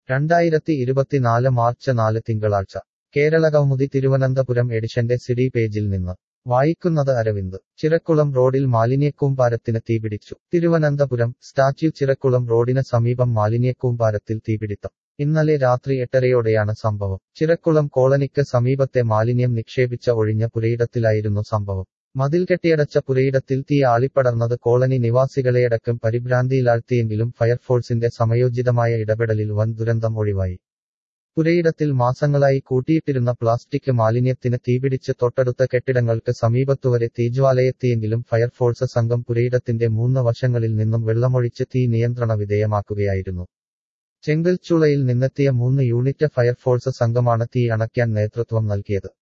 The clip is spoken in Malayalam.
രണ്ടായിരത്തി ഇരുപത്തിനാല് മാർച്ച് നാല് തിങ്കളാഴ്ച കേരള കൗമുദി തിരുവനന്തപുരം എഡിഷന്റെ സിഡി പേജിൽ നിന്ന് വായിക്കുന്നത് അരവിന്ദ് ചിറക്കുളം റോഡിൽ മാലിന്യക്കൂമ്പാരത്തിന് തീപിടിച്ചു തിരുവനന്തപുരം സ്റ്റാച്യു ചിറക്കുളം റോഡിന് സമീപം മാലിന്യക്കൂമ്പാരത്തിൽ തീപിടിത്തം ഇന്നലെ രാത്രി എട്ടരയോടെയാണ് സംഭവം ചിറക്കുളം കോളനിക്ക് സമീപത്തെ മാലിന്യം നിക്ഷേപിച്ച ഒഴിഞ്ഞ പുരയിടത്തിലായിരുന്നു സംഭവം മതിൽ കെട്ടിയടച്ച പുരയിടത്തിൽ തീ ആളിപ്പടർന്നത് കോളനി നിവാസികളെയടക്കം പരിഭ്രാന്തിയിലാഴ്ത്തിയെങ്കിലും ഫയർഫോഴ്സിന്റെ സമയോചിതമായ ഇടപെടലിൽ വൻ ദുരന്തം ഒഴിവായി പുരയിടത്തിൽ മാസങ്ങളായി കൂട്ടിയിട്ടിരുന്ന പ്ലാസ്റ്റിക് മാലിന്യത്തിന് തീപിടിച്ച് തൊട്ടടുത്ത കെട്ടിടങ്ങൾക്ക് സമീപത്തുവരെ തീജ്വാലയെത്തിയെങ്കിലും ഫയർഫോഴ്സ് സംഘം പുരയിടത്തിന്റെ മൂന്ന് വശങ്ങളിൽ നിന്നും വെള്ളമൊഴിച്ച് തീ നിയന്ത്രണ വിധേയമാക്കുകയായിരുന്നു ചെങ്കൽച്ചുളയിൽ നിന്നെത്തിയ മൂന്ന് യൂണിറ്റ് ഫയർഫോഴ്സ് സംഘമാണ് തീ അണയ്ക്കാൻ നേതൃത്വം നൽകിയത്